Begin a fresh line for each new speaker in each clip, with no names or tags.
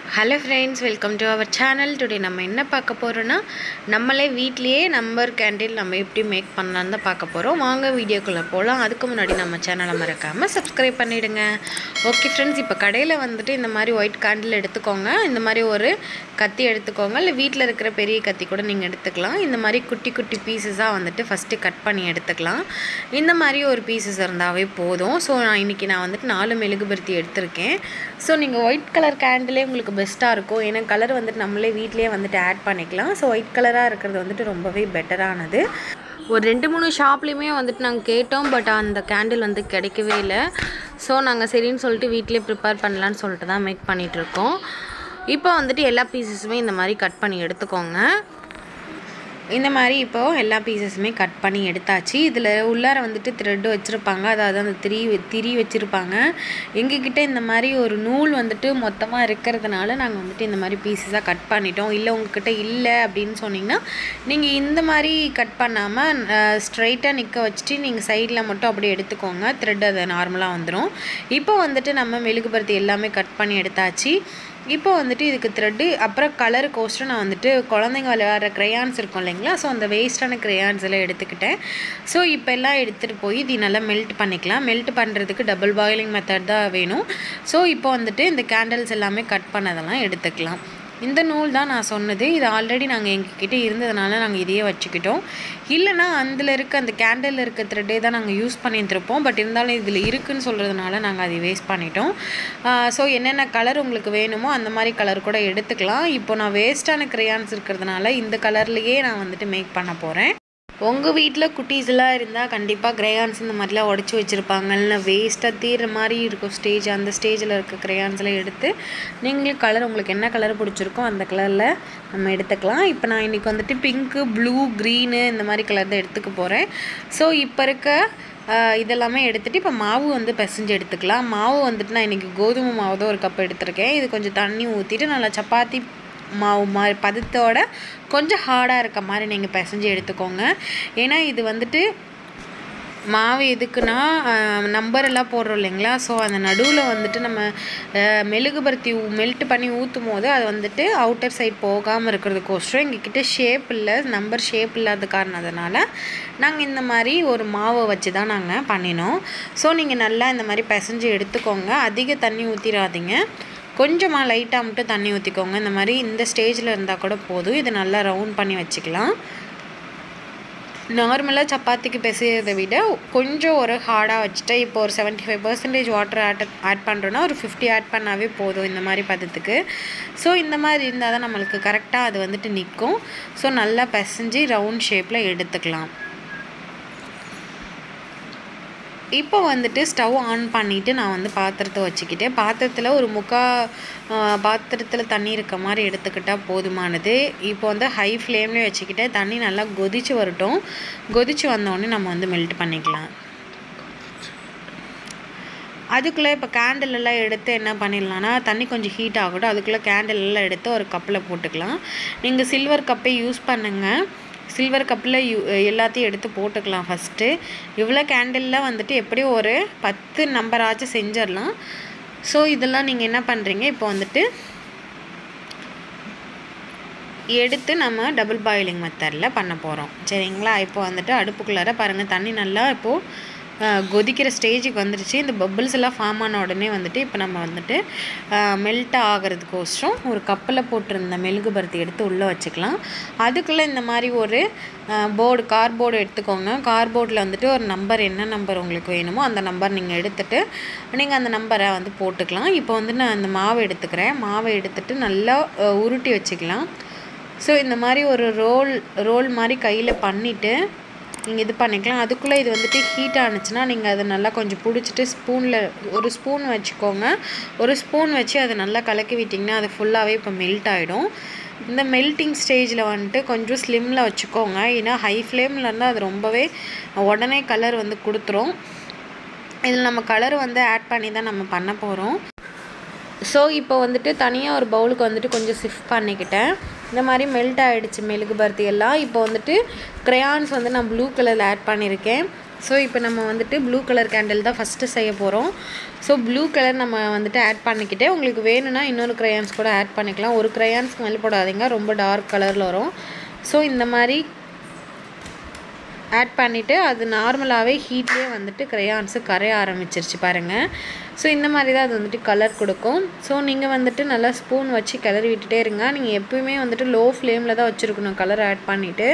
hello friends welcome to our channel today நம்ம என்ன பார்க்க போகிறோன்னா நம்மளே வீட்லேயே நம்பர் கேண்டில் நம்ம எப்படி மேக் பண்ணலான்னு தான் பார்க்க போகிறோம் வாங்க வீடியோக்குள்ளே போகலாம் அதுக்கு முன்னாடி நம்ம சேனலை மறக்காமல் சப்ஸ்கிரைப் பண்ணிவிடுங்க ஓகே ஃப்ரெண்ட்ஸ் இப்போ கடையில் வந்துட்டு இந்த மாதிரி ஒயிட் கேண்டில் எடுத்துக்கோங்க இந்த மாதிரி ஒரு கத்தி எடுத்துக்கோங்க இல்லை வீட்டில் இருக்கிற பெரிய கத்தி கூட நீங்கள் எடுத்துக்கலாம் இந்த மாதிரி குட்டி குட்டி பீசஸாக வந்துட்டு ஃபஸ்ட்டு கட் பண்ணி எடுத்துக்கலாம் இந்த மாதிரி ஒரு பீசஸ் இருந்தாவே போதும் ஸோ நான் இன்றைக்கி நான் வந்துட்டு நாலு மெழுகுபருத்தி எடுத்திருக்கேன் ஸோ நீங்கள் ஒயிட் கலர் கேண்டிலே உங்களுக்கு பெஸ்ட்டாக இருக்கும் ஏன்னா கலர் வந்துட்டு நம்மளே வீட்லேயே வந்துட்டு ஆட் பண்ணிக்கலாம் ஸோ ஒயிட் கலராக இருக்கிறது வந்துட்டு ரொம்பவே பெட்டரானது ஒரு ரெண்டு மூணு ஷாப்லேயுமே வந்துட்டு நாங்கள் கேட்டோம் பட் அந்த கேண்டில் வந்து கிடைக்கவே இல்லை ஸோ நாங்கள் சரின்னு சொல்லிட்டு வீட்டிலே ப்ரிப்பேர் பண்ணலான்னு சொல்லிட்டு தான் மேக் பண்ணிகிட்ருக்கோம் இப்போ வந்துட்டு எல்லா பீசஸுமே இந்த மாதிரி கட் பண்ணி எடுத்துக்கோங்க இந்த மாதிரி இப்போது எல்லா பீசஸுமே கட் பண்ணி எடுத்தாச்சு இதில் உள்ளார வந்துட்டு த்ரெட்டு வச்சுருப்பாங்க அதாவது அந்த திரி திரி வச்சுருப்பாங்க எங்ககிட்ட இந்த மாதிரி ஒரு நூல் வந்துட்டு மொத்தமாக இருக்கிறதுனால நாங்கள் வந்துட்டு இந்த மாதிரி பீசஸாக கட் பண்ணிட்டோம் இல்லை உங்ககிட்ட இல்லை அப்படின்னு சொன்னிங்கன்னா நீங்கள் இந்த மாதிரி கட் பண்ணாமல் ஸ்ட்ரைட்டாக நிற்க வச்சுட்டு நீங்கள் சைடில் மட்டும் அப்படியே எடுத்துக்கோங்க த்ரெட் அது நார்மலாக வந்துடும் இப்போ வந்துட்டு நம்ம மெழுகுபருத்தி எல்லாமே கட் பண்ணி எடுத்தாச்சு இப்போ வந்துட்டு இதுக்கு த்ரெட்டு அப்புறம் கலருக்கோசரம் நான் வந்துட்டு குழந்தைங்க விளையாடுற க்ரையான்ஸ் இருக்கும் இல்லைங்களா ஸோ அந்த வேஸ்ட்டான க்ரையான்ஸ் எல்லாம் எடுத்துக்கிட்டேன் ஸோ இப்போ எல்லாம் எடுத்துகிட்டு போய் இது நல்லா மெல்ட் பண்ணிக்கலாம் மெல்ட் பண்ணுறதுக்கு டபுள் பாயிலிங் மெத்தட் தான் வேணும் ஸோ இப்போ வந்துட்டு இந்த கேண்டில்ஸ் எல்லாமே கட் பண்ணதெல்லாம் எடுத்துக்கலாம் இந்த நூல் தான் நான் சொன்னது இது ஆல்ரெடி நாங்கள் எங்ககிட்ட இருந்ததுனால நாங்கள் இதையே வச்சுக்கிட்டோம் இல்லைனா அதில் இருக்க அந்த கேண்டில் இருக்க த்ரெட்டே தான் நாங்கள் யூஸ் பண்ணியிருந்திருப்போம் பட் இருந்தாலும் இதில் இருக்குன்னு சொல்கிறதுனால நாங்கள் அதை வேஸ்ட் பண்ணிட்டோம் ஸோ என்னென்ன கலர் உங்களுக்கு வேணுமோ அந்த மாதிரி கலர் கூட எடுத்துக்கலாம் இப்போ நான் வேஸ்ட்டான க்ரையான்ஸ் இருக்கிறதுனால இந்த கலர்லேயே நான் வந்துட்டு மேக் பண்ண போகிறேன் உங்கள் வீட்டில் குட்டீஸ்லாம் இருந்தால் கண்டிப்பாக க்ரையான்ஸ் இந்த மாதிரிலாம் உடச்சி வச்சுருப்பாங்க இல்லை வேஸ்ட்டாக தீர்ற மாதிரி இருக்கும் ஸ்டேஜ் அந்த ஸ்டேஜில் இருக்க க்ரையான்ஸ்லாம் எடுத்து நீங்களே கலர் உங்களுக்கு என்ன கலர் பிடிச்சிருக்கோ அந்த கலரில் நம்ம எடுத்துக்கலாம் இப்போ நான் இன்றைக்கி வந்துட்டு பிங்க்கு ப்ளூ க்ரீனு இந்த மாதிரி கலர் தான் எடுத்துக்க போகிறேன் ஸோ இப்போ இருக்க இதெல்லாமே எடுத்துகிட்டு இப்போ மாவு வந்து பிசைஞ்சு எடுத்துக்கலாம் மாவு வந்துட்டு நான் இன்றைக்கி கோதுமை மாவு தான் ஒரு கப் எடுத்திருக்கேன் இது கொஞ்சம் தண்ணி ஊற்றிட்டு நல்லா சப்பாத்தி மாவு மாதிரி பதத்தோட கொஞ்சம் ஹார்டாக இருக்க மாதிரி நீங்கள் பிசைஞ்சு எடுத்துக்கோங்க ஏன்னா இது வந்துட்டு மாவு எதுக்குன்னா நம்பர் எல்லாம் போடுறோம் இல்லைங்களா ஸோ அந்த நடுவில் வந்துட்டு நம்ம மெழுகுபருத்தி மெல்ட் பண்ணி ஊற்றும் போது அது வந்துட்டு அவுட்டர் சைட் போகாமல் இருக்கிறதுக்கோசரம் எங்ககிட்ட ஷேப் இல்லை நம்பர் ஷேப் இல்லாத காரணத்தினால நாங்கள் இந்த மாதிரி ஒரு மாவை வச்சு தான் நாங்கள் பண்ணினோம் ஸோ நீங்கள் நல்லா இந்த மாதிரி பிசைஞ்சு எடுத்துக்கோங்க அதிக தண்ணி ஊற்றிடாதீங்க கொஞ்சமாக லைட்டாக மட்டும் தண்ணி ஊற்றிக்கோங்க இந்த மாதிரி இந்த ஸ்டேஜில் இருந்தால் கூட போதும் இது நல்லா ரவுண்ட் பண்ணி வச்சுக்கலாம் நார்மலாக சப்பாத்திக்கு பிசைகிறத விட கொஞ்சம் ஒரு ஹார்டாக வச்சுட்டு இப்போ ஒரு seventy five percentage water add add பண்ணுறோன்னா ஒரு ஃபிஃப்டி ஆட் பண்ணாவே போதும் இந்த மாதிரி பதத்துக்கு ஸோ இந்த மாதிரி இருந்தால் தான் நம்மளுக்கு கரெக்டாக அது வந்துட்டு நிற்கும் ஸோ நல்லா பிசைஞ்சு ரவுண்ட் ஷேப்பில் எடுத்துக்கலாம் இப்போ வந்துட்டு ஸ்டவ் ஆன் பண்ணிவிட்டு நான் வந்து பாத்திரத்தை வச்சுக்கிட்டேன் பாத்திரத்தில் ஒரு முக்கா பாத்திரத்தில் தண்ணி இருக்க மாதிரி எடுத்துக்கிட்டால் போதுமானது இப்போ வந்து ஹை ஃப்ளேம்லேயே வச்சுக்கிட்டேன் தண்ணி நல்லா கொதிச்சு வரட்டும் கொதிச்சு வந்தோடனே நம்ம வந்து மெல்ட் பண்ணிக்கலாம் அதுக்குள்ளே இப்போ கேண்டில் எல்லாம் எடுத்து என்ன பண்ணிடலான்னா தண்ணி கொஞ்சம் ஹீட் ஆகட்டும் அதுக்குள்ளே கேண்டில் எல்லாம் எடுத்து ஒரு கப்பில் போட்டுக்கலாம் நீங்கள் சில்வர் கப்பே யூஸ் பண்ணுங்கள் சில்வர் கப்பில் யூ எல்லாத்தையும் எடுத்து போட்டுக்கலாம் ஃபஸ்ட்டு இவ்வளோ கேண்டிலில் வந்துட்டு எப்படியும் ஒரு பத்து நம்பராச்சும் செஞ்சிடலாம் ஸோ இதெல்லாம் நீங்கள் என்ன பண்ணுறீங்க இப்போ வந்துட்டு எடுத்து நம்ம டபுள் பாயிலிங் மெத்தடில் பண்ண போகிறோம் சரிங்களா இப்போ வந்துட்டு அடுப்புக்குள்ளார பாருங்கள் தண்ணி நல்லா இப்போது கொதிக்கிற ஸ்டேஜுக்கு வந்துடுச்சு இந்த பபிள்ஸ் எல்லாம் ஃபார்ம் ஆன உடனே வந்துட்டு இப்போ நம்ம வந்துட்டு மெல்ட் ஆகிறதுக்கோசரம் ஒரு கப்பில் போட்டிருந்த மெழுகுபருத்தி எடுத்து உள்ளே வச்சுக்கலாம் அதுக்குள்ளே இந்த மாதிரி ஒரு போர்டு கார்போர்டு எடுத்துக்கோங்க கார்போர்டில் வந்துட்டு ஒரு நம்பர் என்ன நம்பர் உங்களுக்கு வேணுமோ அந்த நம்பர் நீங்கள் எடுத்துகிட்டு நீங்கள் அந்த நம்பரை வந்து போட்டுக்கலாம் இப்போ வந்து நான் அந்த மாவை எடுத்துக்கிறேன் மாவை எடுத்துகிட்டு நல்லா உருட்டி வச்சுக்கலாம் ஸோ இந்த மாதிரி ஒரு ரோல் ரோல் மாதிரி கையில் பண்ணிவிட்டு நீங்கள் இது பண்ணிக்கலாம் அதுக்குள்ளே இது வந்துட்டு ஹீட் ஆனிச்சுன்னா நீங்கள் அதை நல்லா கொஞ்சம் பிடிச்சிட்டு ஸ்பூனில் ஒரு ஸ்பூன் வச்சுக்கோங்க ஒரு ஸ்பூன் வச்சு அதை நல்லா கலக்கி விட்டிங்கன்னா அது ஃபுல்லாகவே இப்போ மெல்ட் ஆகிடும் இந்த மெல்ட்டிங் ஸ்டேஜில் வந்துட்டு கொஞ்சம் ஸ்லிம்மில் வச்சுக்கோங்க ஏன்னா ஹை ஃப்ளேமில் இருந்தால் அது ரொம்பவே உடனே கலர் வந்து கொடுத்துரும் இதில் நம்ம கலர் வந்து ஆட் பண்ணி தான் நம்ம பண்ண போகிறோம் ஸோ இப்போ வந்துட்டு தனியாக ஒரு பவுலுக்கு வந்துட்டு கொஞ்சம் ஷிஃப்ட் பண்ணிக்கிட்டேன் இந்த மாதிரி மெல்ட் ஆகிடுச்சு மெழுகுபருத்தி எல்லாம் இப்போ வந்துட்டு க்ரையான்ஸ் வந்து நான் ப்ளூ கலரில் ஆட் பண்ணியிருக்கேன் ஸோ இப்போ நம்ம வந்துட்டு ப்ளூ கலர் கேண்டில் தான் ஃபஸ்ட்டு செய்ய போகிறோம் ஸோ ப்ளூ கலர் நம்ம வந்துட்டு ஆட் பண்ணிக்கிட்டு உங்களுக்கு வேணும்னா இன்னொரு க்ரையான்ஸ் கூட ஆட் பண்ணிக்கலாம் ஒரு க்ரையான்ஸ்க்கு மேலே போடாதீங்க ரொம்ப டார்க் கலரில் வரும் ஸோ இந்த மாதிரி ஆட் பண்ணிவிட்டு அது நார்மலாகவே ஹீட்லேயே வந்துட்டு க்ரையான்ஸு கரைய ஆரம்பிச்சிருச்சு பாருங்கள் ஸோ இந்த மாதிரி தான் அது வந்துட்டு கலர் கொடுக்கும் ஸோ நீங்கள் வந்துட்டு நல்லா ஸ்பூன் வச்சு கிளறி விட்டுட்டே இருங்க நீங்கள் எப்பயுமே வந்துட்டு லோ ஃப்ளேமில் தான் வச்சுருக்கணும் கலர் ஆட் பண்ணிவிட்டு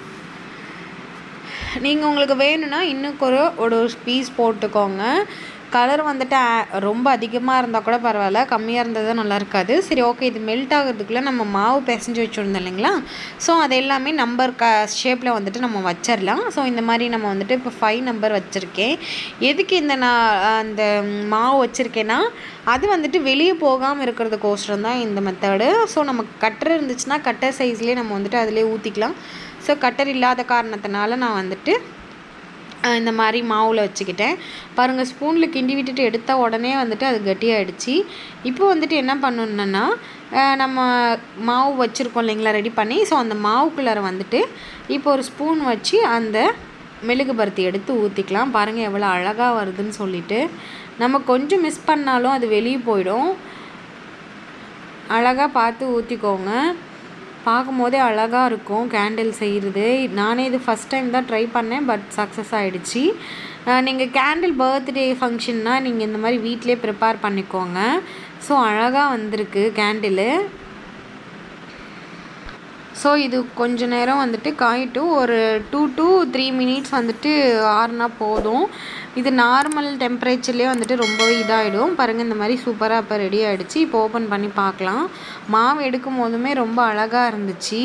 நீங்கள் உங்களுக்கு வேணும்னா இன்னும் ஒரு ஒரு பீஸ் போட்டுக்கோங்க கலர் வந்துட்டு ரொம்ப அதிகமாக இருந்தால் கூட பரவாயில்ல கம்மியாக இருந்தால் தான் நல்லா இருக்காது சரி ஓகே இது மெல்ட் ஆகிறதுக்குள்ளே நம்ம மாவு பிசைஞ்சு வச்சுருந்தோம் இல்லைங்களா ஸோ அது எல்லாமே நம்பர் க ஷேப்பில் வந்துட்டு நம்ம வச்சிடலாம் ஸோ இந்த மாதிரி நம்ம வந்துட்டு இப்போ ஃபைவ் நம்பர் வச்சுருக்கேன் எதுக்கு இந்த நான் அந்த மாவு வச்சுருக்கேன்னா அது வந்துட்டு வெளியே போகாமல் இருக்கிறதுக்கோசரம் தான் இந்த மெத்தடு ஸோ நம்ம கட்டர் இருந்துச்சுன்னா கட்டர் சைஸ்லேயே நம்ம வந்துட்டு அதிலே ஊற்றிக்கலாம் ஸோ கட்டர் இல்லாத காரணத்தினால நான் வந்துட்டு இந்த மாதிரி மாவில் வச்சுக்கிட்டேன் பாருங்கள் ஸ்பூனில் கிண்டி விட்டுட்டு எடுத்த உடனே வந்துட்டு அது கட்டியாகிடுச்சு இப்போ வந்துட்டு என்ன பண்ணணுன்னா நம்ம மாவு வச்சுருக்கோம் இல்லைங்களா ரெடி பண்ணி ஸோ அந்த மாவுக்குள்ளார வந்துட்டு இப்போ ஒரு ஸ்பூன் வச்சு அந்த மெழுகு பருத்தி எடுத்து ஊற்றிக்கலாம் பாருங்கள் எவ்வளோ அழகாக வருதுன்னு சொல்லிட்டு நம்ம கொஞ்சம் மிஸ் பண்ணாலும் அது வெளியே போயிடும் அழகாக பார்த்து ஊற்றிக்கோங்க பார்க்கும்போதே அழகாக இருக்கும் கேண்டில் செய்கிறது நானே இது ஃபஸ்ட் டைம் தான் ட்ரை பண்ணேன் பட் சக்ஸஸ் ஆகிடுச்சி நீங்கள் கேண்டில் பர்த்டே ஃபங்க்ஷன்னா நீங்கள் இந்த மாதிரி வீட்டிலே ப்ரிப்பேர் பண்ணிக்கோங்க ஸோ அழகாக வந்திருக்கு கேண்டிலு ஸோ இது கொஞ்ச நேரம் வந்துட்டு காயிட்டும் ஒரு டூ டு த்ரீ மினிட்ஸ் வந்துட்டு ஆறுனா போதும் இது நார்மல் டெம்பரேச்சர்லேயே வந்துட்டு ரொம்பவே இதாகிடும் பாருங்கள் இந்த மாதிரி சூப்பராக இப்போ ரெடி ஆகிடுச்சு இப்போ ஓப்பன் பண்ணி பார்க்கலாம் மாவு எடுக்கும் போதுமே ரொம்ப அழகாக இருந்துச்சு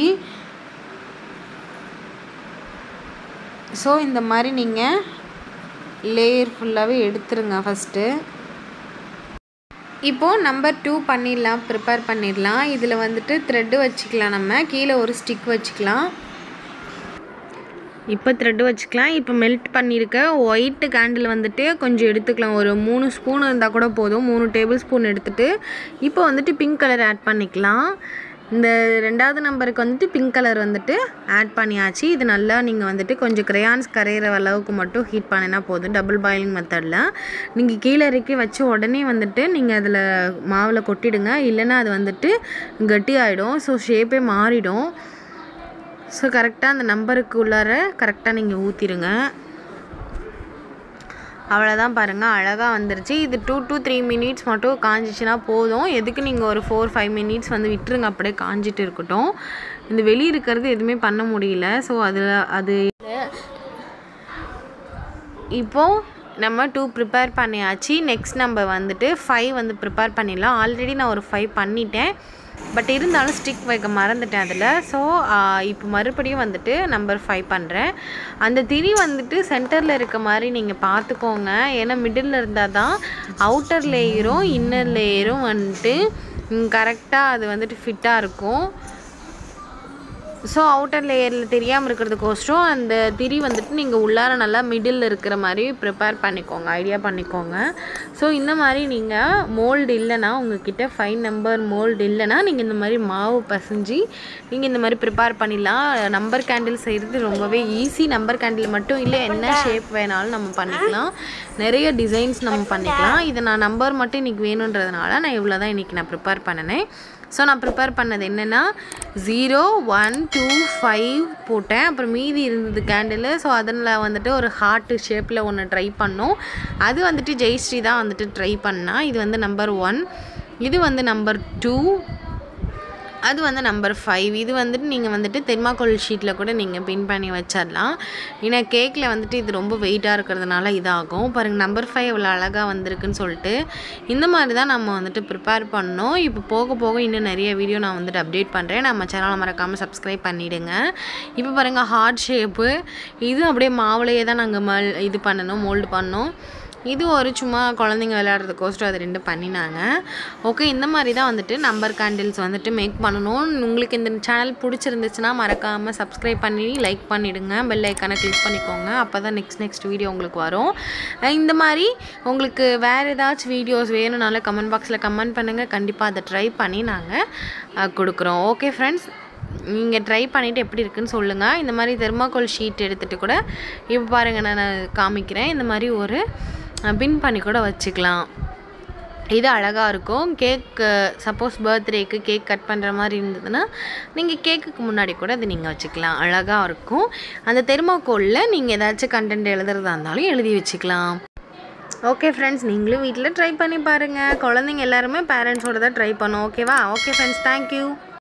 ஸோ இந்த மாதிரி நீங்கள் லேயர் ஃபுல்லாகவே எடுத்துருங்க ஃபஸ்ட்டு இப்போது நம்பர் டூ பண்ணிடலாம் ப்ரிப்பேர் பண்ணிடலாம் இதில் வந்துட்டு த்ரெட்டு வச்சுக்கலாம் நம்ம கீழே ஒரு ஸ்டிக் வச்சுக்கலாம் இப்போ த்ரெட்டு வச்சுக்கலாம் இப்போ மெல்ட் பண்ணியிருக்க ஒயிட்டு கேண்டில் வந்துட்டு கொஞ்சம் எடுத்துக்கலாம் ஒரு மூணு ஸ்பூன் இருந்தால் கூட போதும் மூணு டேபிள் ஸ்பூன் எடுத்துகிட்டு இப்போ வந்துட்டு பிங்க் கலர் ஆட் பண்ணிக்கலாம் இந்த ரெண்டாவது நம்பருக்கு வந்துட்டு பிங்க் கலர் வந்துட்டு ஆட் பண்ணியாச்சு இது நல்லா நீங்கள் வந்துட்டு கொஞ்சம் க்ரையான்ஸ் கரையிற அளவுக்கு மட்டும் ஹீட் பண்ணினா போதும் டபுள் பாயிலிங் மெத்தடில் நீங்கள் கீழே இறக்கி வச்சு உடனே வந்துட்டு நீங்கள் அதில் மாவில் கொட்டிடுங்க இல்லைன்னா அது வந்துட்டு கட்டி ஆகிடும் ஸோ ஷேப்பே மாறிடும் ஸோ கரெக்டாக அந்த நம்பருக்கு உள்ளார கரெக்டாக நீங்கள் ஊற்றிடுங்க அவ்வளோதான் பாருங்கள் அழகாக வந்துருச்சு இது டூ டூ த்ரீ மினிட்ஸ் மட்டும் காஞ்சிச்சுன்னா போதும் எதுக்கு நீங்கள் ஒரு ஃபோர் ஃபைவ் மினிட்ஸ் வந்து விட்டுருங்க அப்படியே காஞ்சிட்டு இருக்கட்டும் இந்த வெளியே இருக்கிறது எதுவுமே பண்ண முடியல ஸோ அதில் அது இப்போது நம்ம டூ ப்ரிப்பேர் பண்ணியாச்சு நெக்ஸ்ட் நம்ம வந்துட்டு ஃபைவ் வந்து ப்ரிப்பேர் பண்ணிடலாம் ஆல்ரெடி நான் ஒரு ஃபைவ் பண்ணிட்டேன் பட் இருந்தாலும் ஸ்டிக் வைக்க மறந்துட்டேன் அதில் ஸோ இப்போ மறுபடியும் வந்துட்டு நம்பர் ஃபைவ் பண்ணுறேன் அந்த திரி வந்துட்டு சென்டரில் இருக்க மாதிரி நீங்கள் பார்த்துக்கோங்க ஏன்னா மிடில் இருந்தால் தான் அவுட்டர் லேயரும் இன்னர் லேயரும் வந்துட்டு கரெக்டாக அது வந்துட்டு ஃபிட்டாக இருக்கும் ஸோ அவுட்டர் லேயரில் தெரியாமல் இருக்கிறதுக்கோசரம் அந்த திரி வந்துட்டு நீங்கள் உள்ளார நல்லா மிடில் இருக்கிற மாதிரி ப்ரிப்பேர் பண்ணிக்கோங்க ஐடியா பண்ணிக்கோங்க ஸோ இந்த மாதிரி நீங்கள் மோல்டு இல்லைன்னா உங்ககிட்ட ஃபைவ் நம்பர் மோல்டு இல்லைன்னா நீங்கள் இந்த மாதிரி மாவு பசைஞ்சு நீங்கள் இந்த மாதிரி ப்ரிப்பேர் பண்ணிடலாம் நம்பர் கேண்டில் செய்கிறது ரொம்பவே ஈஸி நம்பர் கேண்டில் மட்டும் இல்லை என்ன ஷேப் வேணாலும் நம்ம பண்ணிக்கலாம் நிறைய டிசைன்ஸ் நம்ம பண்ணிக்கலாம் இதை நான் நம்பர் மட்டும் இன்றைக்கி வேணுன்றதுனால நான் இவ்வளோ தான் இன்றைக்கி நான் ப்ரிப்பேர் பண்ணினேன் ஸோ நான் ப்ரிப்பேர் பண்ணது என்னென்னா ஜீரோ ஒன் டூ ஃபைவ் போட்டேன் அப்புறம் மீதி இருந்தது கேண்டில் ஸோ அதில் வந்துட்டு ஒரு ஹார்ட்டு ஷேப்பில் ஒன்று ட்ரை பண்ணோம் அது வந்துட்டு ஜெயஸ்ரீ தான் வந்துட்டு ட்ரை பண்ணா இது வந்து நம்பர் ஒன் இது வந்து நம்பர் டூ அது வந்து நம்பர் ஃபைவ் இது வந்துட்டு நீங்கள் வந்துட்டு தெர்மாக்கோல் ஷீட்டில் கூட நீங்கள் பின் பண்ணி வச்சிடலாம் ஏன்னா கேக்கில் வந்துட்டு இது ரொம்ப வெயிட்டாக இருக்கிறதுனால இதாகும் பாருங்கள் நம்பர் ஃபைவ் இவ்வளோ அழகாக வந்திருக்குன்னு சொல்லிட்டு இந்த மாதிரி தான் நம்ம வந்துட்டு ப்ரிப்பேர் பண்ணோம் இப்போ போக போக இன்னும் நிறைய வீடியோ நான் வந்துட்டு அப்டேட் பண்ணுறேன் நம்ம சேனலை மறக்காமல் சப்ஸ்கிரைப் பண்ணிவிடுங்க இப்போ பாருங்கள் ஹார்ட் ஷேப்பு இது அப்படியே மாவுலையே தான் நாங்கள் மல் இது பண்ணணும் மோல்டு பண்ணோம் இது ஒரு சும்மா குழந்தைங்க விளையாடுறதுக்கோசரம் அது ரெண்டு பண்ணினாங்க ஓகே இந்த மாதிரி தான் வந்துட்டு நம்பர் கேண்டில்ஸ் வந்துட்டு மேக் பண்ணணும் உங்களுக்கு இந்த சேனல் பிடிச்சிருந்துச்சுன்னா மறக்காமல் சப்ஸ்கிரைப் பண்ணி லைக் பண்ணிவிடுங்க பெல் ஐக்கானை கிளிக் பண்ணிக்கோங்க அப்போ தான் நெக்ஸ்ட் நெக்ஸ்ட் வீடியோ உங்களுக்கு வரும் அஹ் இந்த மாதிரி உங்களுக்கு வேறு ஏதாச்சும் வீடியோஸ் வேணும்னாலும் கமெண்ட் பாக்ஸில் கமெண்ட் பண்ணுங்கள் கண்டிப்பாக அதை ட்ரை பண்ணி நாங்கள் கொடுக்குறோம் ஓகே ஃப்ரெண்ட்ஸ் நீங்கள் ட்ரை பண்ணிவிட்டு எப்படி இருக்குன்னு சொல்லுங்கள் இந்த மாதிரி தெர்மாக்கோல் ஷீட் எடுத்துகிட்டு கூட இப்போ பாருங்கள் நான் காமிக்கிறேன் இந்த மாதிரி ஒரு பின் பண்ணி கூட வச்சுக்கலாம் இது அழகாக இருக்கும் கேக் சப்போஸ் பர்த்டேக்கு கேக் கட் பண்ணுற மாதிரி இருந்ததுன்னா நீங்கள் கேக்குக்கு முன்னாடி கூட இது நீங்கள் வச்சுக்கலாம் அழகாக இருக்கும் அந்த தெர்மாக்கோலில் நீங்கள் ஏதாச்சும் கண்டென்ட் எழுதுறதா இருந்தாலும் எழுதி வச்சுக்கலாம் ஓகே ஃப்ரெண்ட்ஸ் நீங்களும் வீட்டில் ட்ரை பண்ணி பாருங்கள் குழந்தைங்க எல்லாருமே பேரண்ட்ஸோட தான் ட்ரை பண்ணும் ஓகேவா ஓகே ஃப்ரெண்ட்ஸ் தேங்க்யூ